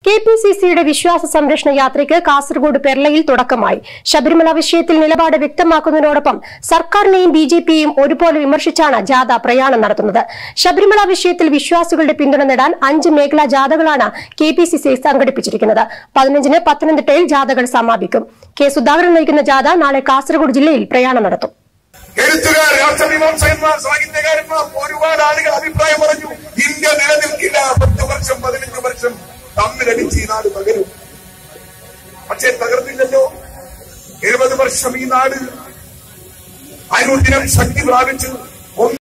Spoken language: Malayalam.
കെ പി സി സിയുടെ വിശ്വാസ സംരക്ഷണ യാത്രയ്ക്ക് കാസർഗോഡ് പെർളയിൽ തുടക്കമായി ശബരിമല വിഷയത്തിൽ നിലപാട് വ്യക്തമാക്കുന്നതിനോടൊപ്പം സർക്കാരിനെയും ബി ജെ പിയെയും ഒരുപോലെ വിമർശിച്ചാണ് ജാഥ പ്രയാണം നടത്തുന്നത് ശബരിമല വിഷയത്തിൽ വിശ്വാസികളുടെ പിന്തുണ നേടാൻ അഞ്ച് മേഖലാ ജാഥകളാണ് കെ പി സി സി സംഘടിപ്പിച്ചിരിക്കുന്നത് പതിനഞ്ചിന് പത്തനംതിട്ടയിൽ ജാഥകൾ സമാപിക്കും കെ സുധാകരൻ നയിക്കുന്ന ജാഥ നാളെ കാസർഗോഡ് ജില്ലയിൽ പ്രയാണം നടത്തും എഴുത്തുകാർ രാഷ്ട്രമീമാംസകന്മാർ സാഹിത്യകാരന്മാർ ഒരുപാട് ആളുകൾ അഭിപ്രായം പറഞ്ഞു ഇന്ത്യ നിലനിൽക്കില്ല പത്ത് വർഷം പതിനഞ്ച് വർഷം തമ്മിലടിച്ച് ഈ നാട് തകരും പക്ഷേ തകർന്നില്ലല്ലോ എഴുപത് വർഷം ഈ നാട് അനുദിനം ശക്തി പ്രാപിച്ചു